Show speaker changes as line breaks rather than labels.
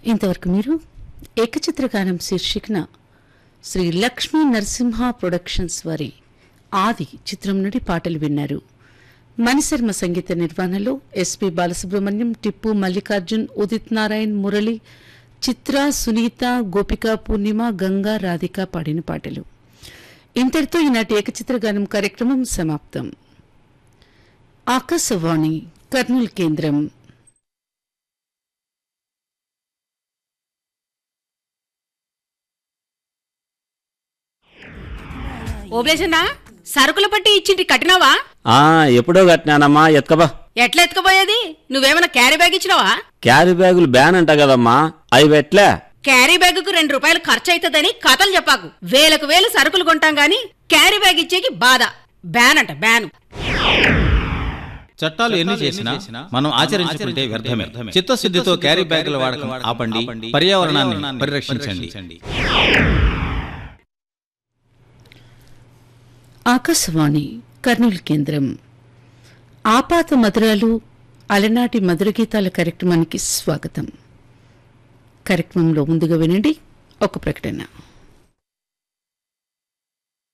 ఇంతవరకు మీరు ఏకచిత్రగానం శీర్షికన శ్రీ లక్ష్మీ నరసింహ ప్రొడక్షన్స్ వారి ఆది చిత్రం నుండి పాటలు విన్నారు మణిశర్మ సంగీత నిర్వహణలో ఎస్పి బాలసుబ్రహ్మణ్యం టిప్పు మల్లికార్జున్ ఉదిత్ నారాయణ్ మురళి చిత్ర సునీత గోపిక పూర్ణిమ గంగా రాధిక పాడిన పాటలు ఇంతటితో ఈనాటి ఏకచిత్రగానం కార్యక్రమం సమాప్తం ఆకాశవాణి కర్నూలు కేంద్రం
ఓబ్లేసన్నా సరుకుల పట్టి ఇచ్చింటి కట్టినావా
ఆ ఎప్పుడో కట్టినానమ్మా ఎత్కబా
ఎట్లా ఎత్తుకుపోయేది నువ్వేమైనా క్యారీ బ్యాగ్ ఇచ్చినావా
క్యారీ బ్యాగులు బ్యాన్ అంట కదమ్మా అవి పెట్లే
క్యారీ బ్యాగ్ కు రెండు రూపాయలు ఖర్చు అవుతుందని కథలు చెప్పాకు వేలకు వేలు సరుకులు కొంటాం గాని క్యారీ బ్యాగ్ ఇచ్చేకి బాధ బ్యాన్ అంట బ్యాన్
చట్టాలు ఎన్ని చేసినా మనం ఆచరించుకుంటే వ్యర్థమే చిత్తశుద్ధితో క్యారీ బ్యాగుల వాడకం ఆపండి పర్యావరణాన్ని పరిరక్షించండి
ఆకాశవాణి కర్నూలు కేంద్రం ఆపాత మధురాలు అలనాటి మధుర గీతాల కార్యక్రమానికి స్వాగతం కార్యక్రమంలో ముందుగా వినండి ఒక ప్రకటన